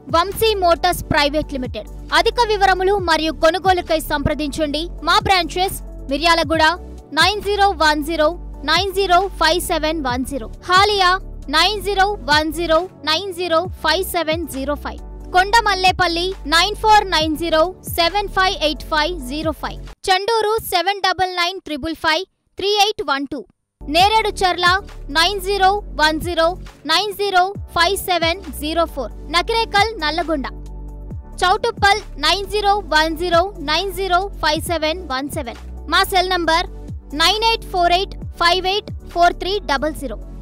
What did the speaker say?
Vamsi Motors private limited అధిక వివరములు మరియు కొనుగోలుకై సంప్రదించండి మా branches Miryalaguda nine zero one zero nine zero five seven one zero Haliya nine zero one zero nine zero five seven zero five Kondamallepalli nine four nine zero seven five eight five zero five Chandur seven double nine triple five three eight one two Nereducherla nine zero one zero nine zero five seven zero four Nakrekal Nalgonda Choutuppal nine zero one zero nine zero five seven one seven మా cell number nine eight four eight five eight four three double zero